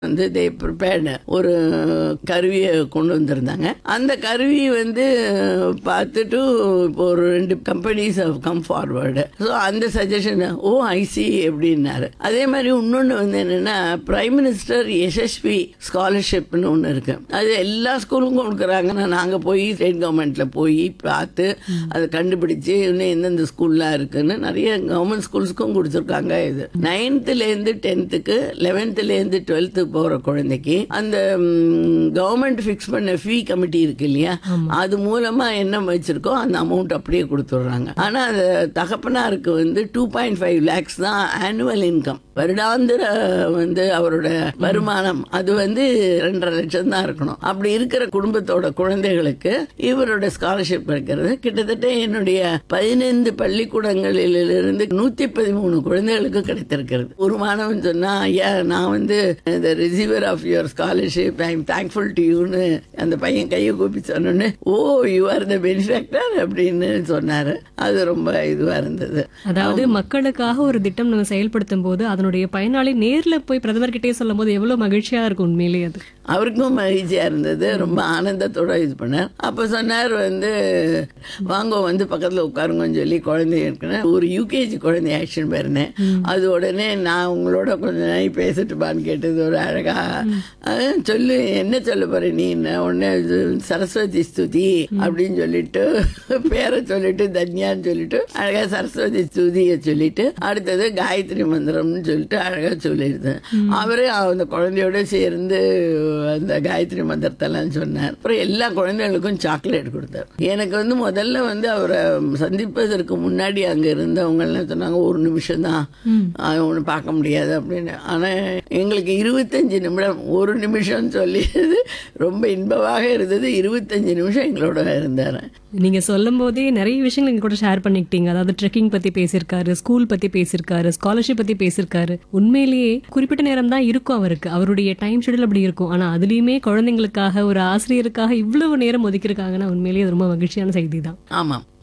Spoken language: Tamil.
வந்து தே ப்ரிப்பேர்டு ஒரு கருவியை கொண்டு வந்திருந்தாங்க அந்த கருவி வந்து பார்த்துட்டு இப்போ ஒரு ரெண்டு கம்பெனிஸ் கம் ஃபார்வர்டு ஸோ அந்த சஜஷன் ஓ ஐசி எப்படின்னாரு அதே மாதிரி இன்னொன்று வந்து என்னன்னா பிரைம் மினிஸ்டர் யசஸ்வி ஸ்காலர்ஷிப்னு ஒன்று இருக்கு அது எல்லா ஸ்கூலுக்கும் கொடுக்குறாங்கன்னா நாங்கள் போய் ஸ்டேட் கவர்மெண்ட்ல போய் பார்த்து அதை கண்டுபிடிச்சு இன்னும் எந்தெந்த ஸ்கூல்லாம் இருக்குன்னு நிறைய கவர்மெண்ட் ஸ்கூல்ஸ்க்கும் கொடுத்துருக்காங்க இது நைன்த்துலேருந்து டென்த்துக்கு லெவன்த்துலேருந்து டுவெல்த்து போகிற குழந்தைக்கு அந்த கவர்மெண்ட் ஃபிக்ஸ் பண்ண ஃபீ கமிட்டி இருக்கு இல்லையா அது மூலமா என்ன வச்சிருக்கோ அந்த அமௌண்ட் அப்படியே கொடுத்துட்றாங்க ஆனா அந்த தகப்பனாருக்கு வந்து டூ பாயிண்ட் ஃபைவ் லேக்ஸ் தான் ஆனுவல் இன்கம் வருடாந்திர வந்து அவரோட வருமானம் அது வந்து ரெண்டரை லட்சம் தான் இருக்கணும் அப்படி இருக்கிற குடும்பத்தோட குழந்தைகளுக்கு இவரோட ஸ்காலர்ஷிப் கிடைக்கிறது கிட்டத்தட்ட என்னுடைய பதினைந்து பள்ளிக்கூடங்களிலிருந்து நூத்தி பதிமூணு குழந்தைகளுக்கு கிடைத்திருக்கிறது ஒரு மாணவன் சொன்னா ஐயா நான் வந்து the receiver of your scholarship I am thankful to யூன்னு அந்த பையன் கையை கூப்பி சொன்னோன்னு oh you are the benefactor அப்படின்னு சொன்னாரு அது ரொம்ப இதுவா இருந்தது அதாவது மக்களுக்காக ஒரு திட்டம் நம்ம செயல்படுத்தும் போது அதனுடைய பயனாளி நேர்ல போய் பிரதமர் கிட்டே சொல்லும் போது எவ்வளவு மகிழ்ச்சியா இருக்கும் உண்மையிலேயே அது அவருக்கும் மகிழ்ச்சியா இருந்தது ரொம்ப ஆனந்தத்தோட இது பண்ணார் அப்ப சொன்னார் வந்து வாங்க வந்து பக்கத்துல உட்காருங்கன்னு சொல்லி குழந்தை இருக்குன்னு ஒரு யூகேஜி குழந்தை ஆக்ஷன் போயிருந்தேன் அது உடனே நான் உங்களோட கொஞ்ச நாள் பேசட்டுமான்னு கேட்டது ஒரு அழகா அஹ், சொல்லு என்ன சொல்ல போற நீ என்ன உடனே இது சரஸ்வதி ஸ்துதி அப்படின்னு சொல்லிட்டு பேரை சொல்லிட்டு தன்யான்னு சொல்லிட்டு அழகா சரஸ்வதி ஸ்துதியை சொல்லிட்டு அடுத்தது காயத்ரி மந்திரம்னு சொல்லிட்டு அழகா சொல்லியிருந்தேன் அவரே அந்த குழந்தையோட சேர்ந்து அந்த காயத்ரி மந்திரத்தெல்லாம் சொன்னார் அப்புறம் எல்லா குழந்தைகளுக்கும் சாக்லேட் கொடுத்தார் எனக்கு வந்து முதல்ல வந்து அவரை சந்திப்பதற்கு முன்னாடி அங்க இருந்தவங்க எல்லாம் சொன்னாங்க ஒரு நிமிஷம் தான் ஒன்று பார்க்க முடியாது அப்படின்னு ஆனா எங்களுக்கு இருபத்தஞ்சு நிமிடம் ஒரு நிமிஷம் சொல்லியது ரொம்ப இன்பமாக இருந்தது இருபத்தஞ்சு நிமிஷம் எங்களோட இருந்தார் நீங்க சொல்லும் போதே நிறைய விஷயங்கள் எங்க கூட ஷேர் பண்ணிக்கிட்டீங்க அதாவது ட்ரெக்கிங் பத்தி பேசியிருக்காரு ஸ்கூல் பத்தி பேசியிருக்காரு ஸ்காலர்ஷிப் பத்தி பேசியிருக்காரு உண்மையிலேயே குறிப்பிட்ட நேரம் தான் இருக்கும் அவருக்கு அவருடைய டைம் ஷெடியூல் அப்படி இருக்கும் ஆனா அதுலயுமே குழந்தைங்களுக்காக ஒரு ஆசிரியருக்காக இவ்வளவு நேரம் ஒதுக்கியிருக்காங்கன்னா உண்மையிலேயே அது ரொம்ப மகிழ்ச்சியான செய்தி தான் ஆமாம்